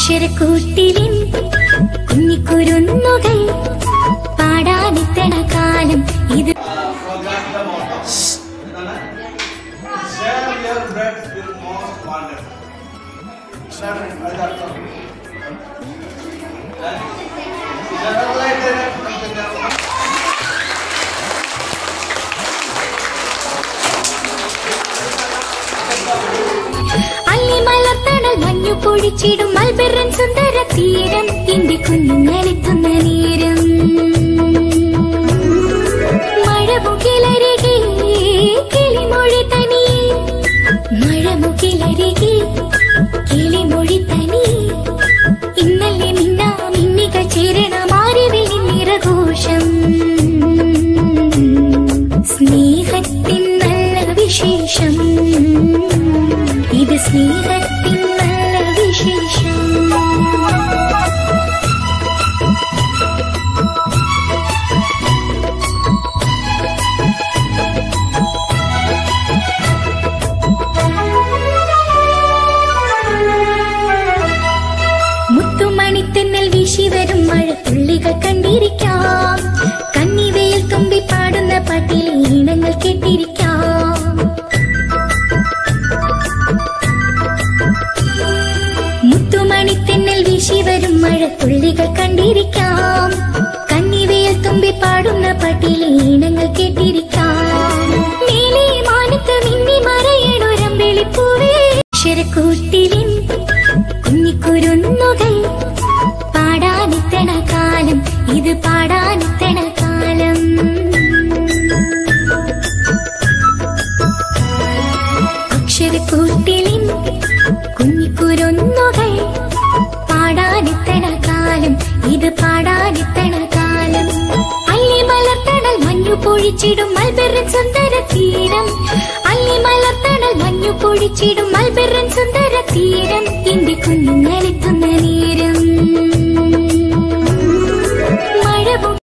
അക്ഷരക്കൂട്ടിലിൻ കുഞ്ഞിക്കുരുന്നുകൾ പാടാനെത്തണ കാലം ഇത് forget the motto. Share your bread with most wonderful. Share it, അതിന്റെ അർത്ഥം. ജനറലായിട്ട് പിന്നെ അല്ലി മലർത്തണൽ മഞ്ഞു പൊഴിച്ചിടും മൽബെറൻ സുന്ദര തീരം എന്റെ കുഞ്ഞുങ്ങളെത്തുന്ന നേരം മഴമുകിലരികെ കിളിമൊഴി തനി മഴമുകിലരികെ കിളിമൊഴി തനി ഇന്നലെ നിന്നാ മിന്നികൾ ചേരണ മാറിവിൽ നിറഘോഷം സ്നേഹത്തിൻ നല്ല വിശേഷം ഇത് സ്നേഹത്തിൻ നല്ല വിശേഷം മുത്തുമണിത്തെന്നൽ വീശി വരും മഴത്തുള്ളികൾ കണ്ടിരിക്കാം കന്നിവയിൽ തുമ്പി പാടുന്ന പാട്ടിൽ ഈണങ്ങൾ കേട്ടിരിക്കാം മുത്തുമണിത്തെന്നൽ വീശി വരും മഴത്തുള്ളികൾ കണ്ടിരിക്കാം കന്നിവയിൽ തുമ്പി പാടുന്ന പാട്ടിൽ ഈണങ്ങൾ കേട്ടിരിക്കാം മേലെ മാനത്ത് മിന്നി മറയണൊരമ്പെളിപ്പൂവേ അക്ഷരക്കൂട്ടിലിൻ കുഞ്ഞിക്കുരുന്നുകൾ പാടാനെത്തണ കാലം ഇത് പാടാനെത്തണ കാലം അക്ഷരക്കൂട്ടിലിൻ കുഞ്ഞിക്കുരുന്നുകൾ പാടാനെത്തണ കാലം ഇത് പാടാനെത്തണ കാലം അല്ലി മലർത്തണൽ മഞ്ഞു പൊഴിച്ചിടും മൽബെറൻ സുന്ദര തീരം അല്ലി മലർത്തണൽ മഞ്ഞു പൊഴിച്ചിടും മൽബെറൻ സുന്ദര തീരം എന്റെ കുഞ്ഞുങ്ങളെത്തുന്ന